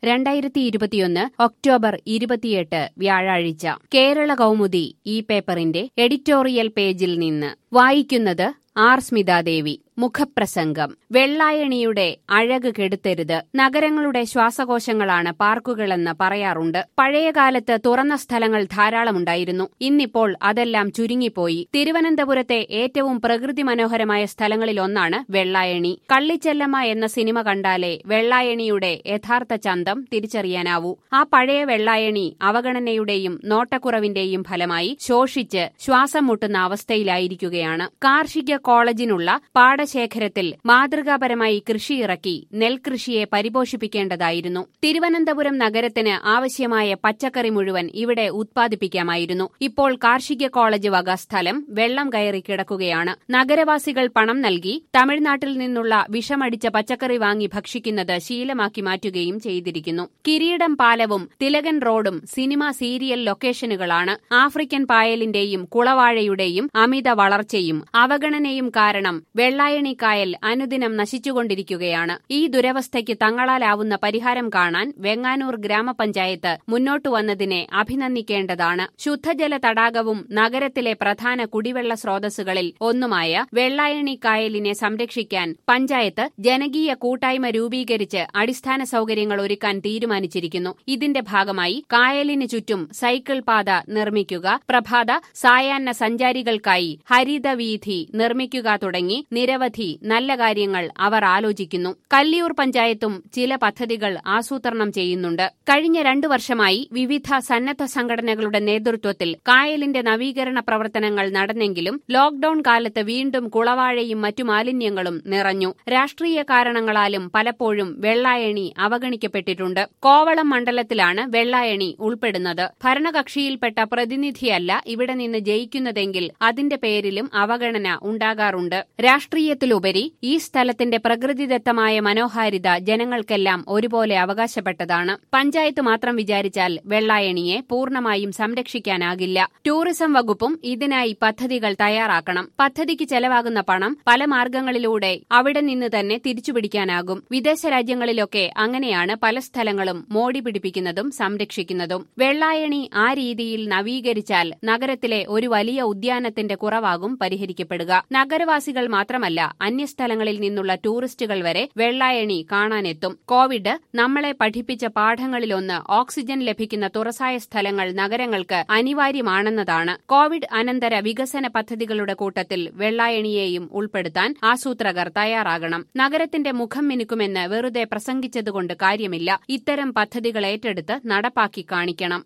രണ്ടായിരത്തി ഇരുപത്തിയൊന്ന് ഒക്ടോബർ ഇരുപത്തിയെട്ട് വ്യാഴാഴ്ച കേരള കൗമുദി ഈ പേപ്പറിന്റെ എഡിറ്റോറിയൽ പേജിൽ നിന്ന് വായിക്കുന്നത് ആർ സ്മിതാദേവി മുഖപ്രസംഗം വെള്ളായണിയുടെ അഴക് കെടുത്തരുത് നഗരങ്ങളുടെ ശ്വാസകോശങ്ങളാണ് പാർക്കുകളെന്ന് പറയാറുണ്ട് പഴയകാലത്ത് തുറന്ന സ്ഥലങ്ങൾ ധാരാളമുണ്ടായിരുന്നു ഇന്നിപ്പോൾ അതെല്ലാം ചുരുങ്ങിപ്പോയി തിരുവനന്തപുരത്തെ ഏറ്റവും പ്രകൃതി മനോഹരമായ സ്ഥലങ്ങളിലൊന്നാണ് വെള്ളായണി കള്ളിച്ചെല്ലമ്മ എന്ന സിനിമ കണ്ടാലേ വെള്ളായണിയുടെ യഥാർത്ഥ ചന്തം തിരിച്ചറിയാനാവൂ ആ പഴയ വെള്ളായണി അവഗണനയുടെയും നോട്ടക്കുറവിന്റെയും ഫലമായി ശോഷിച്ച് ശ്വാസം മുട്ടുന്ന അവസ്ഥയിലായിരിക്കുകയാണ് കാർഷിക കോളേജിനുള്ള പാടശേഖരത്തിൽ മാതൃകാപരമായി കൃഷിയിറക്കി നെൽകൃഷിയെ പരിപോഷിപ്പിക്കേണ്ടതായിരുന്നു തിരുവനന്തപുരം നഗരത്തിന് ആവശ്യമായ പച്ചക്കറി മുഴുവൻ ഇവിടെ ഉത്പാദിപ്പിക്കാമായിരുന്നു ഇപ്പോൾ കാർഷിക കോളേജ് വക സ്ഥലം വെള്ളം കയറി കിടക്കുകയാണ് നഗരവാസികൾ പണം നൽകി തമിഴ്നാട്ടിൽ നിന്നുള്ള വിഷമടിച്ച പച്ചക്കറി വാങ്ങി ഭക്ഷിക്കുന്നത് ശീലമാക്കി മാറ്റുകയും ചെയ്തിരിക്കുന്നു കിരീടം പാലവും തിലകൻ റോഡും സിനിമ സീരിയൽ ലൊക്കേഷനുകളാണ് ആഫ്രിക്കൻ പായലിന്റെയും കുളവാഴയുടെയും അമിത വളർച്ചയും അവഗണനയും കാരണം വെള്ളായണി കായൽ അനുദിനം നശിച്ചുകൊണ്ടിരിക്കുകയാണ് ഈ ദുരവസ്ഥയ്ക്ക് തങ്ങളാലാവുന്ന പരിഹാരം കാണാൻ വെങ്ങാനൂർ ഗ്രാമപഞ്ചായത്ത് മുന്നോട്ടു വന്നതിനെ അഭിനന്ദിക്കേണ്ടതാണ് ശുദ്ധജല തടാകവും നഗരത്തിലെ പ്രധാന കുടിവെള്ള സ്രോതസ്സുകളിൽ ഒന്നുമായ വെള്ളായണി കായലിനെ സംരക്ഷിക്കാൻ പഞ്ചായത്ത് ജനകീയ കൂട്ടായ്മ രൂപീകരിച്ച് അടിസ്ഥാന സൌകര്യങ്ങൾ ഒരുക്കാൻ തീരുമാനിച്ചിരിക്കുന്നു ഇതിന്റെ ഭാഗമായി കായലിന് ചുറ്റും സൈക്കിൾ പാത നിർമ്മിക്കുക പ്രഭാത സായാഹ്ന സഞ്ചാരികൾക്കായി ഹരിതവീഥി നിർമ്മിക്കുക തുടങ്ങി നിരവധി നല്ല കാര്യങ്ങൾ അവർ ആലോചിക്കുന്നു കല്ലിയൂർ പഞ്ചായത്തും ചില പദ്ധതികൾ ആസൂത്രണം ചെയ്യുന്നുണ്ട് കഴിഞ്ഞ രണ്ടു വർഷമായി വിവിധ സന്നദ്ധ സംഘടനകളുടെ നേതൃത്വത്തിൽ കായലിന്റെ നവീകരണ പ്രവർത്തനങ്ങൾ നടന്നെങ്കിലും ലോക്ഡൌൺ കാലത്ത് വീണ്ടും കുളവാഴയും മറ്റു മാലിന്യങ്ങളും നിറഞ്ഞു രാഷ്ട്രീയ കാരണങ്ങളാലും പലപ്പോഴും വെള്ളായണി അവഗണിക്കപ്പെട്ടിട്ടുണ്ട് കോവളം മണ്ഡലത്തിലാണ് വെള്ളായണി ഉൾപ്പെടുന്നത് ഭരണകക്ഷിയിൽപ്പെട്ട പ്രതിനിധിയല്ല ഇവിടെ നിന്ന് ജയിക്കുന്നതെങ്കിൽ അതിന്റെ പേരിലും അവഗണന ഉണ്ടാകാറുണ്ട് രാഷ്ട്രീയത്തിലുപരി ഈ സ്ഥലത്തിന്റെ പ്രകൃതിദത്തമായ മനോഹാരിത ജനങ്ങൾക്കെല്ലാം ഒരുപോലെ അവകാശപ്പെട്ടതാണ് പഞ്ചായത്ത് മാത്രം വിചാരിച്ചാൽ വെള്ളായണിയെ പൂർണ്ണമായും സംരക്ഷിക്കാനാകില്ല ടൂറിസം വകുപ്പും ഇതിനായി പദ്ധതികൾ തയ്യാറാക്കണം പദ്ധതിക്ക് ചെലവാകുന്ന പണം പല മാർഗങ്ങളിലൂടെ അവിടെ നിന്ന് തന്നെ തിരിച്ചുപിടിക്കാനാകും വിദേശ രാജ്യങ്ങളിലൊക്കെ അങ്ങനെയാണ് പല സ്ഥലങ്ങളും മോടി പിടിപ്പിക്കുന്നതും സംരക്ഷിക്കുന്നതും വെള്ളായണി ആ രീതിയിൽ നവീകരിച്ചാൽ നഗരത്തിലെ ഒരു വലിയ ഉദ്യാനത്തിന്റെ കുറവാകും പരിഹരിക്കപ്പെടുക നഗരവാസികൾ മാത്രമല്ല അന്യസ്ഥലങ്ങളിൽ നിന്നുള്ള ടൂറിസ്റ്റുകൾ വരെ വെള്ളായണി കാണാനെത്തും കോവിഡ് നമ്മളെ പഠിപ്പിച്ച പാഠങ്ങളിലൊന്ന് ഓക്സിജൻ ലഭിക്കുന്ന തുറസായ സ്ഥലങ്ങൾ നഗരങ്ങൾക്ക് അനിവാര്യമാണെന്നതാണ് കോവിഡ് അനന്തര വികസന പദ്ധതികളുടെ കൂട്ടത്തിൽ വെള്ളായണിയെയും ഉൾപ്പെടുത്താൻ ആസൂത്രകർ തയ്യാറാകണം നഗരത്തിന്റെ മുഖം മിനുക്കുമെന്ന് വെറുതെ പ്രസംഗിച്ചതുകൊണ്ട് കാര്യമില്ല ഇത്തരം പദ്ധതികൾ ഏറ്റെടുത്ത് നടപ്പാക്കി കാണിക്കണം